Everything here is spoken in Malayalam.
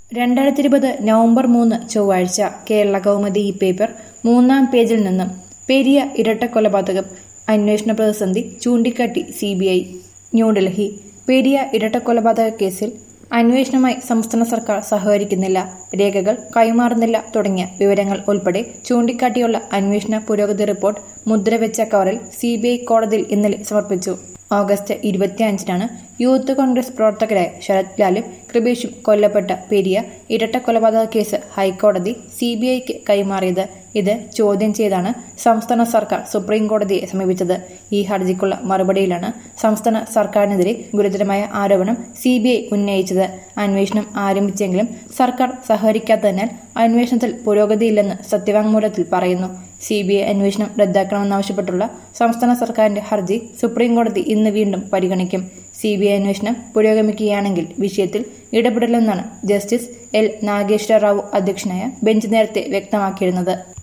രണ്ടായിരത്തി ഇരുപത് നവംബർ മൂന്ന് ചൊവ്വാഴ്ച കേരള കൗമുദി ഈ പേപ്പർ മൂന്നാം പേജിൽ നിന്നും പെരിയ ഇരട്ടക്കൊലപാതകം അന്വേഷണ പ്രതിസന്ധി ചൂണ്ടിക്കാട്ടി C B I New Delhi Periya ഇരട്ടക്കൊലപാതക കേസിൽ അന്വേഷണവുമായി സംസ്ഥാന സർക്കാർ സഹകരിക്കുന്നില്ല രേഖകൾ കൈമാറുന്നില്ല തുടങ്ങിയ വിവരങ്ങൾ ഉൾപ്പെടെ ചൂണ്ടിക്കാട്ടിയുള്ള അന്വേഷണ പുരോഗതി റിപ്പോർട്ട് മുദ്രവെച്ച കവറിൽ സി ബി ഐ കോടതിയിൽ ഇന്നലെ സമർപ്പിച്ചു ഓഗസ്റ്റ് ഇരുപത്തിയഞ്ചിനാണ് യൂത്ത് കോൺഗ്രസ് പ്രവർത്തകരായ ശരത് ലാലും കൃപേഷും കൊല്ലപ്പെട്ട പെരിയ ഇരട്ട കൊലപാതക കേസ് ഹൈക്കോടതി സി ബി ഐക്ക് കൈമാറിയത് ഇത് ചോദ്യം ചെയ്താണ് സംസ്ഥാന സർക്കാർ സുപ്രീം കോടതിയെ സമീപിച്ചത് ഈ ഹർജിക്കുള്ള മറുപടിയിലാണ് സംസ്ഥാന സർക്കാരിനെതിരെ ഗുരുതരമായ ആരോപണം സി ബി ഐ ഉന്നയിച്ചത് അന്വേഷണം ആരംഭിച്ചെങ്കിലും സർക്കാർ സഹകരിക്കാത്തതിനാൽ അന്വേഷണത്തിൽ പുരോഗതിയില്ലെന്ന് സത്യവാങ്മൂലത്തിൽ പറയുന്നു സി ബി ഐ അന്വേഷണം റദ്ദാക്കണമെന്നാവശ്യപ്പെട്ടുള്ള സംസ്ഥാന സർക്കാരിന്റെ ഹർജി സുപ്രീം കോടതി ഇന്ന് വീണ്ടും പരിഗണിക്കും സി ബി ഐ അന്വേഷണം പുരോഗമിക്കുകയാണെങ്കിൽ വിഷയത്തിൽ ഇടപെടില്ലെന്നാണ് ജസ്റ്റിസ് എൽ നാഗേശ്വര റാവു അധ്യക്ഷനായ ബെഞ്ച് നേരത്തെ വ്യക്തമാക്കിയിരുന്നത്